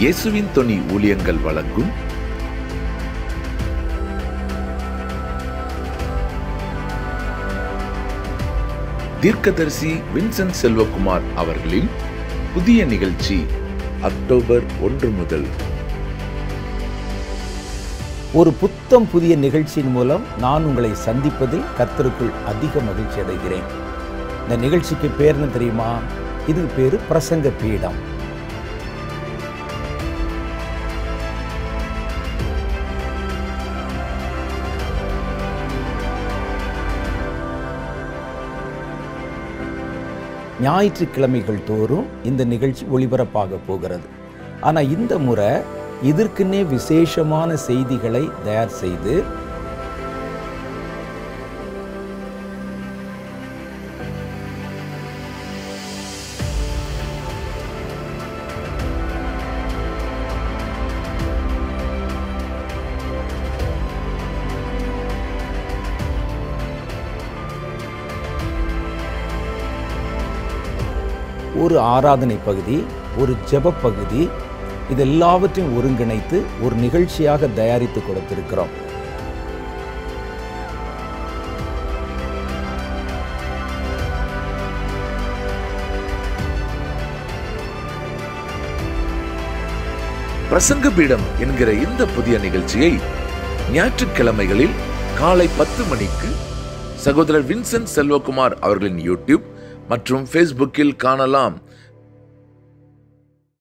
இயேசுவின் தொனி ஊழியங்கள் வழங்கும் தீர்க்கதரிசி வின்சென்ட் செல்வகுமார் அவர்களின் புதிய நிகழ்ச்சி அக்டோபர் ஒன்று முதல் ஒரு புத்தம் புதிய நிகழ்ச்சியின் மூலம் நான் உங்களை சந்திப்பதில் கர்த்தருக்குள் அதிக மகிழ்ச்சி அடைகிறேன் இந்த நிகழ்ச்சிக்கு பேர் என்ன தெரியுமா இது பேரு பிரசங்க பீடம் ஞாயிற்றுக்கிழமைகள் தோறும் இந்த நிகழ்ச்சி ஒளிபரப்பாக போகிறது ஆனால் இந்த முறை இதற்குன்னே விசேஷமான செய்திகளை தயார் செய்து ஒரு ஆராதனை பகுதி ஒரு ஜெப பகுதி இது எல்லாவற்றையும் ஒருங்கிணைத்து ஒரு நிகழ்ச்சியாக தயாரித்து கொடுத்திருக்கிறோம் பிரசங்க பீடம் என்கிற இந்த புதிய நிகழ்ச்சியை ஞாயிற்றுக்கிழமைகளில் காலை பத்து மணிக்கு சகோதரர் வின்சென்ட் செல்வகுமார் அவர்களின் யூடியூப் மற்றும் ஃபேஸ்புக்கில் காணலாம்